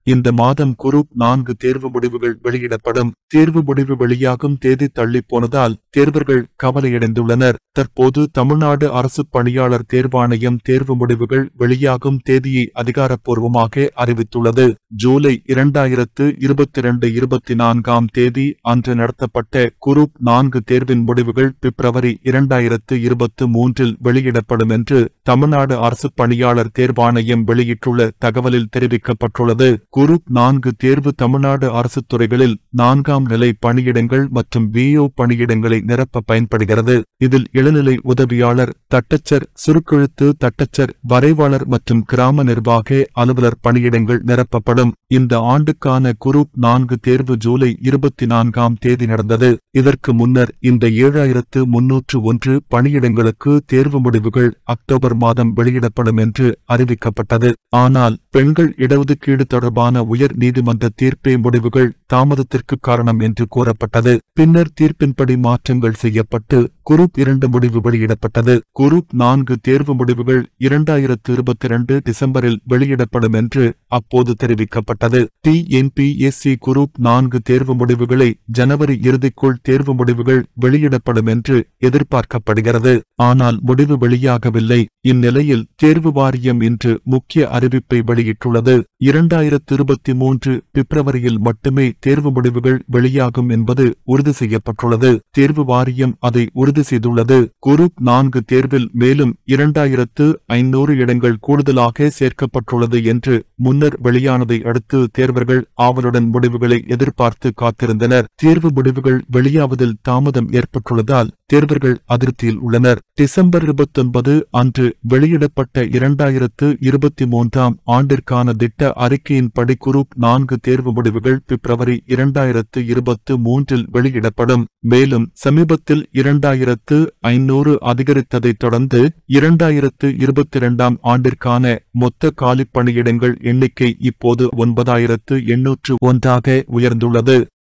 இந்த மாதம் குரூப் நான்கு தேர்வு முடிவுகள் வெளியிடப்படும் தேர்வு முடிவு வெளியாகும் தேதி தள்ளி போனதால் தேர்வர்கள் கவலையடைந்துள்ளனர் தற்போது தமிழ்நாடு அரசு பணியாளர் தேர்வாணையம் தேர்வு முடிவுகள் வெளியாகும் தேதியை அதிகாரப்பூர்வமாக அறிவித்துள்ளது ஜூலை இரண்டாயிரத்து இருபத்தி இரண்டு இருபத்தி நான்காம் தேதி அன்று நடத்தப்பட்ட குரூப் நான்கு தேர்வின் முடிவுகள் பிப்ரவரி இரண்டாயிரத்து இருபத்து மூன்றில் வெளியிடப்படும் என்று தமிழ்நாடு அரசு பணியாளர் தேர்வாணையம் வெளியிட்டுள்ள தகவலில் தெரிவிக்கப்பட்டுள்ளது குரூப் நான்கு தேர்வு தமிழ்நாடு அரசு துறைகளில் நான்காம் நிலை பணியிடங்கள் மற்றும் விஓ பணியிடங்களை நிரப்ப பயன்படுகிறது இதில் இளநிலை உதவியாளர் தட்டச்சர் சுருக்கெழுத்து தட்டச்சர் வரைவாளர் மற்றும் கிராம நிர்வாக அலுவலர் பணியிடங்கள் நிரப்பப்படும் இந்த ஆண்டுக்கான குரூப் நான்கு தேர்வு ஜூலை இருபத்தி நான்காம் தேதி நடந்தது இதற்கு முன்னர் இந்த ஏழாயிரத்து முன்னூற்று ஒன்று பணியிடங்களுக்கு தேர்வு முடிவுகள் அக்டோபர் மாதம் வெளியிடப்படும் என்று அறிவிக்கப்பட்டது ஆனால் பெண்கள் இடஒதுக்கீடு தொடர்பான உயர் நீதிமன்ற தீர்ப்பே முடிவுகள் தாமதத்திற்கு காரணம் என்று கூறப்பட்டது பின்னர் தீர்ப்பின்படி மாற்றங்கள் செய்யப்பட்டு குரூப் இரண்டு முடிவு வெளியிடப்பட்டது குரூப் நான்கு தேர்வு முடிவுகள் இரண்டாயிரத்து இருபத்தி இரண்டு டிசம்பரில் வெளியிடப்படும் என்று அப்போது தெரிவிக்கப்பட்டது டிஎன்பிஎஸ்சி குரூப் நான்கு தேர்வு முடிவுகளை ஜனவரி இறுதிக்குள் தேர்வு முடிவுகள் வெளியிடப்படும் என்று எதிர்பார்க்கப்படுகிறது ஆனால் முடிவு வெளியாகவில்லை இந்நிலையில் தேர்வு வாரியம் இன்று முக்கிய அறிவிப்பை வெளியிட்டுள்ளது இரண்டாயிரத்து இருபத்தி மூன்று பிப்ரவரியில் மட்டுமே தேர்வு முடிவுகள் வெளியாகும் என்பது உறுதி செய்யப்பட்டுள்ளது தேர்வு வாரியம் அதை உறுதி செய்துள்ளது குரூப் நான்கு தேர்வில் மேலும் இரண்டாயிரத்து ஐநூறு இடங்கள் கூடுதலாக சேர்க்கப்பட்டுள்ளது என்று முன்னர் வெளியானதை அடுத்து தேர்வர்கள் ஆவலுடன் முடிவுகளை எதிர்பார்த்து காத்திருந்தனர் தேர்வு முடிவுகள் வெளியாவதில் தாமதம் ஏற்பட்டுள்ளதால் தேர்வர்கள் அதிருப்தியில் உள்ளனர் டிசம்பர் இருபத்தொன்பது அன்று வெளியிடப்பட்ட இரண்டாயிரத்து இருபத்தி மூன்றாம் ஆண்டிற்கான திட்ட அறிக்கையின்படி குரூப் நான்கு தேர்வு முடிவுகள் பிப்ரவரி இரண்டாயிரத்து இருபத்து மூன்றில் வெளியிடப்படும் மேலும் சமீபத்தில் இரண்டாயிரத்து ஐநூறு அதிகரித்ததைத் தொடர்ந்து இரண்டாயிரத்து இருபத்தி இரண்டாம் ஆண்டிற்கான மொத்த காலிப் பணியிடங்கள் எண்ணிக்கை இப்போது ஒன்பதாயிரத்து எண்ணூற்று ஒன்றாக உயர்ந்துள்ளது